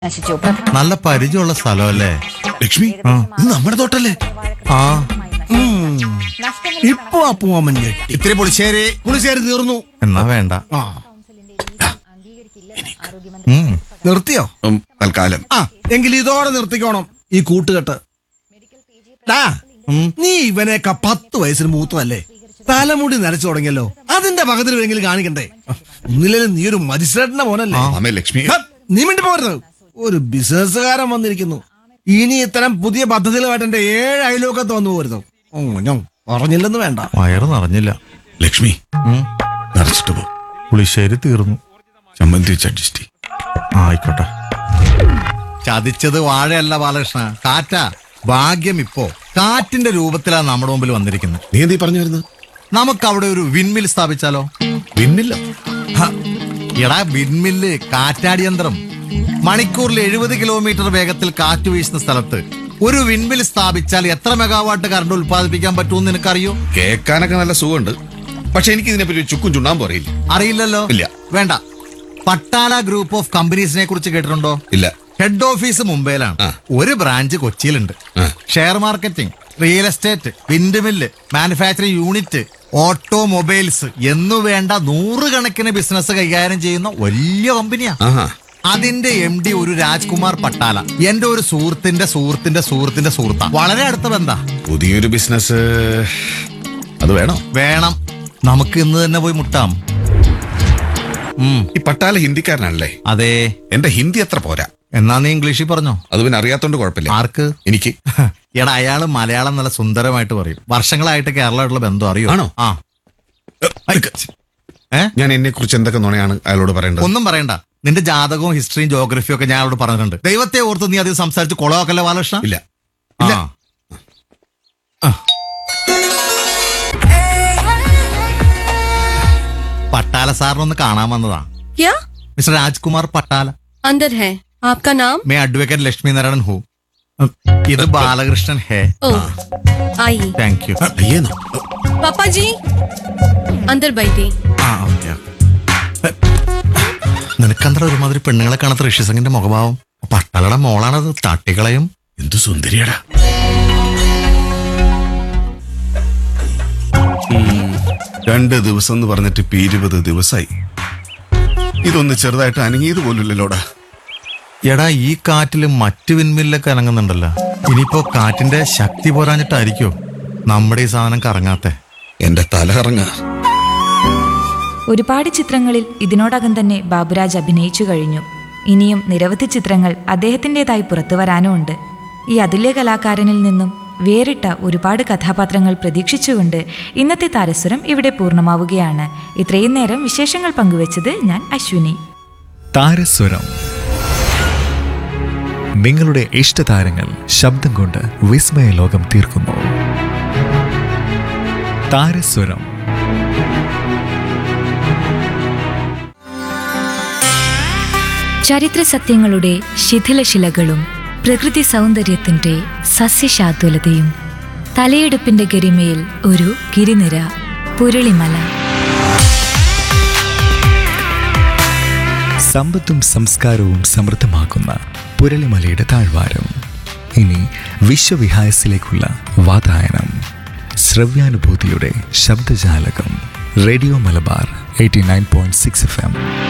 നശിച്ചു പ്രധാന നല്ല പരിചയമുള്ള സ്ഥലമല്ലേ ലക്ഷ്മി ഇത് നമ്മുടെ തോട്ടല്ലേ ആ ഇപ്പൊ അപ്പുമാമൻ ഞെട്ടി ഇത്തിരി പുളിശ്ശേരി പുളിശ്ശേരി തീർന്നു എന്നാ വേണ്ട ആ ഉം. നിർത്തിയോ ഉം, തൽക്കാലം ആ എങ്കിൽ ഇതോടെ നിർത്തിക്കോണം ഈ കൂട്ടുകെട്ട് ഡാ, നീ ഇവനേക്ക പത്ത് വയസ്സിന് മൂത്തതല്ലേ തലമുടി നരച്ചു തുടങ്ങിയല്ലോ അതിന്റെ പകത്തിൽ വേണമെങ്കിലും കാണിക്കണ്ടേ ഒന്നില്ലേലും നീ ഒരു മജിസ്ട്രേറ്റിന്റെ മോനല്ലേ അമ്മേ ലക്ഷ്മി ഹ, നീ മിണ്ടി പോരുന്നത് ഒരു ബിസിനസ്സുകാരൻ വന്നിരിക്കുന്നു ഇനി ഇത്തരം പുതിയ പദ്ധതികളുമായിട്ട് എന്റെ ഏഴ് അയലോക്കത്ത് വന്നു പോരുന്നു ഉം, ഞാൻ പറഞ്ഞില്ലെന്ന് വേണ്ട വയറ് നിറഞ്ഞില്ല ലക്ഷ്മി ഉം. നിറച്ചിട്ട് പോ പുളിശ്ശേരി തീർന്നു ചമ്മന്തി വെച്ച് അഡ്ജസ്റ്റ് ചെയ്യ്. ആയിക്കോട്ടെ ചതിച്ചത് വാഴയല്ല ബാലകൃഷ്ണ കാറ്റാ ഭാഗ്യം ഇപ്പോ കാറ്റിന്റെ രൂപത്തിലാ നമ്മുടെ മുമ്പിൽ വന്നിരിക്കുന്നത് നീ എന്തീ പറഞ്ഞു വരുന്നത് നമുക്ക് അവിടെ ഒരു വിൻമിൽ സ്ഥാപിച്ചാലോ പിന്നില്ല ഹ, എടാ വിൻമില്ല് കാറ്റാടിയന്ത്രം മണിക്കൂറിൽ എഴുപത് കിലോമീറ്റർ വേഗത്തിൽ കാറ്റ് വീശുന്ന സ്ഥലത്ത് ഒരു വിൻമിൽ സ്ഥാപിച്ചാൽ എത്ര മെഗാവാട്ട് കറണ്ട് ഉൽപ്പാദിപ്പിക്കാൻ പറ്റുമെന്ന് നിനക്കറിയോ കേൾക്കാനൊക്കെ നല്ല സുഖമുണ്ട് പക്ഷെ എനിക്ക് ഇതിനെപ്പറ്റി ഒരു ചുക്കും ചുണ്ണാൻ അറിയില്ല അറിയില്ലല്ലോ ഇല്ല. വേണ്ട പട്ടാല ഗ്രൂപ്പ് ഓഫ് കമ്പനീസിനെ കുറിച്ച് കേട്ടിട്ടുണ്ടോ ഇല്ല ഹെഡ് ഓഫീസ് മുംബൈയിലാണ് ആ. ഒരു ബ്രാഞ്ച് കൊച്ചിയിലുണ്ട് ആ. Share marketing real estate wind mill manufacturing unit automobiles എന്നു വേണ്ട നൂറുകണക്കിന് ബിസിനസ് കൈകാര്യം ചെയ്യുന്ന വലിയ കമ്പനിയാ ആഹാ അതിന്റെ എം ഡി ഒരു രാജ്കുമാർ പട്ടാല എന്റെ ഒരു സുഹൃത്തിന്റെ സുഹൃത്തിന്റെ സുഹൃത്തിന്റെ സുഹൃത്താ വളരെ അടുത്ത ബന്ധാ പുതിയൊരു ബിസിനസ് അത് വേണോ വേണം നമുക്ക് ഇന്ന് തന്നെ പോയി മുട്ടാം ഉം, ഈ പട്ടാല ഹിന്ദിക്കാരനല്ലേ അതെ എന്റെ ഹിന്ദി അത്ര പോരാ എന്നാ നീ ഇംഗ്ലീഷിൽ പറഞ്ഞോ അത് പിന്നെ അറിയാത്തോണ്ട് കുഴപ്പമില്ല ആർക്ക് എനിക്ക് എടാ അയാള് മലയാളം നല്ല സുന്ദരമായിട്ട് പറയും വർഷങ്ങളായിട്ട് കേരളമായിട്ടുള്ള ബന്ധം അറിയോ ആണോ? ആ ഏ ഞാൻ എന്നെ കുറിച്ച് എന്തൊക്കെ നുണയാണ് അയാളോട് പറയേണ്ടത് ഒന്നും പറയണ്ട നിന്റെ ജാതകവും ഹിസ്റ്ററിയും ജോഗ്രഫിയും ഒക്കെ ഞാൻ അവളോട് പറഞ്ഞിട്ടുണ്ട് ദൈവത്തെ ഓർത്ത് നീ അധികം സംസാരിച്ച് കൊളവാക്കല്ലേ ബാലകൃഷ്ണ ഇല്ല ഇല്ല പട്ടാല സാറിനൊന്ന് കാണാൻ വന്നതാ क्या മിസ്റ്റർ രാജ്കുമാർ പട്ടാല अंदर है आपका नाम മേ അഡ്വക്കേറ്റ് ലക്ഷ്മി നാരായണൻ ഹൂ ഇത് ബാലകൃഷ്ണൻ ഹേ ओ आइए താങ്ക് യു അയ്യേന്നോ पापा जी अंदर बैठिए ആ ഓക്കെ നിനക്കന്തറ ഒരുമാതിരി പെണ്ണുങ്ങളെ കാണാത്ത ഋഷിസംഗിന്റെ മുഖഭാവം പട്ടാളയുടെ മോളാണത് തട്ടികളയും എന്തു സുന്ദരിയടാ രണ്ട് ദിവസം എന്ന് പറഞ്ഞിട്ട് ഇപ്പൊ ഇരുപത് ദിവസമായി ഇതൊന്ന് ചെറുതായിട്ട് അനങ്ങിയത് പോലുമില്ലല്ലോടാ എടാ ഈ കാറ്റില് മറ്റു വിൻമില്ലൊക്കെ ഇറങ്ങുന്നുണ്ടല്ലോ ഇനിയിപ്പോ കാറ്റിന്റെ ശക്തി പോരാഞ്ഞിട്ടായിരിക്കോ നമ്മുടെ ഈ സാധനം കറങ്ങാത്തെ എന്റെ തല കറങ്ങ ഒരുപാട് ചിത്രങ്ങളിൽ ഇതിനോടകം തന്നെ ബാബുരാജ് അഭിനയിച്ചു കഴിഞ്ഞു ഇനിയും നിരവധി ചിത്രങ്ങൾ അദ്ദേഹത്തിൻ്റെതായി പുറത്തു വരാനുമുണ്ട് ഈ അതുല്യ കലാകാരനിൽ നിന്നും വേറിട്ട ഒരുപാട് കഥാപാത്രങ്ങൾ പ്രതീക്ഷിച്ചുകൊണ്ട് ഇന്നത്തെ താരസ്വരം ഇവിടെ പൂർണ്ണമാവുകയാണ് ഇത്രയും നേരം വിശേഷങ്ങൾ പങ്കുവച്ചത് ഞാൻ അശ്വിനി താരസ്വരം നിങ്ങളുടെ ഇഷ്ടതാരങ്ങൾ ശബ്ദം കൊണ്ട് വിസ്മയ ലോകം തീർക്കുന്നു താരസ്വരം ചരിത്ര സത്യങ്ങളുടെ ശിഥിലശിലകളും പ്രകൃതി സൗന്ദര്യത്തിന്റെ സസ്യശാതുലതയും തലയെടുപ്പിന്റെ ഗരിമയിൽ ഒരു ഗിരിനിര പുരളിമല സമ്പത്തും സംസ്കാരവും സമൃദ്ധമാക്കുന്ന പുരളിമലയുടെ താഴ്വാരം ഇനി വിശ്വവിഹായസിലേക്കുള്ള വാതായനം ശ്രവ്യാനുഭൂതിയുടെ ശബ്ദജാലകം radio Malabar eighty nine point six FM M